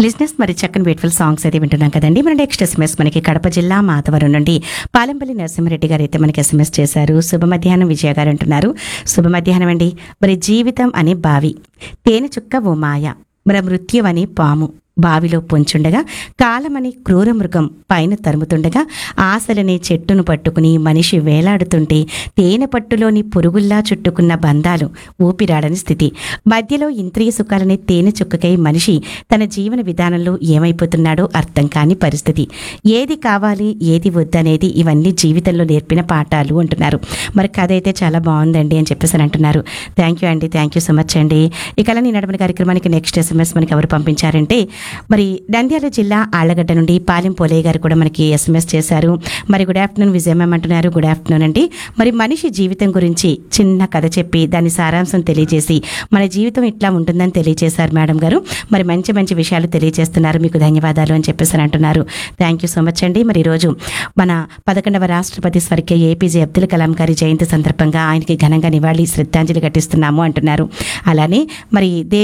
లిజినెస్ మరి చక్కని బ్యూటిఫుల్ సాంగ్స్ అయితే వింటున్నాం కదండి మన నెక్స్ట్ ఎస్ఎంఎస్ మనకి కడప జిల్లా మాతవరం నుండి పాలెంపల్లి నరసింహారెడ్డి గారు అయితే మనకి ఎస్ఎంఎస్ చేశారు శుభ మధ్యాహ్నం విజయ గారు అంటున్నారు శుభ మధ్యాహ్నం అండి మరి జీవితం అనే బావి తేనె చుక్క ఓ మాయ మరి మృత్యువని పాము బావిలో పొంచుండగా కాలమని క్రూర మృగం పైన తరుముతుండగా ఆశలనే చెట్టును పట్టుకుని మనిషి వేలాడుతుంటే తేనె పట్టులోని పురుగుల్లా చుట్టుకున్న బంధాలు ఊపిరాడని స్థితి మధ్యలో ఇంద్రియ సుఖాలనే తేనె చుక్కకై మనిషి తన జీవన విధానంలో ఏమైపోతున్నాడో అర్థం కాని పరిస్థితి ఏది కావాలి ఏది వద్దనేది ఇవన్నీ జీవితంలో నేర్పిన పాఠాలు అంటున్నారు మరి కథ అయితే చాలా బాగుందండి అని చెప్పేసి అని అంటున్నారు థ్యాంక్ యూ అండి థ్యాంక్ యూ సో మచ్ అండి ఇక అలానే నడపని కార్యక్రమానికి నెక్స్ట్ ఎస్ఎంఎస్ మనకి ఎవరు పంపించారంటే మరి నంద్యాల జిల్లా ఆళ్లగడ్డ నుండి పాలెం పోలయ్య గారు కూడా మనకి ఎస్ఎంఎస్ చేశారు మరి గుడ్ ఆఫ్టర్నూన్ విజయ మ్యామ్ అంటున్నారు గుడ్ ఆఫ్టర్నూన్ అండి మరి మనిషి జీవితం గురించి చిన్న కథ చెప్పి దాని సారాంశం తెలియజేసి మన జీవితం ఇట్లా ఉంటుందని తెలియజేశారు మేడం గారు మరి మంచి మంచి విషయాలు తెలియజేస్తున్నారు మీకు ధన్యవాదాలు అని చెప్పేసి అని అంటున్నారు థ్యాంక్ యూ సో మచ్ అండి మరి ఈరోజు మన పదకొండవ రాష్ట్రపతి స్వర్గీయ ఏపీజే అబ్దుల్ కలాం గారి జయంతి సందర్భంగా ఆయనకి ఘనంగా నివాళి శ్రద్ధాంజలి ఘటిస్తున్నాము అంటున్నారు అలానే మరి దేవి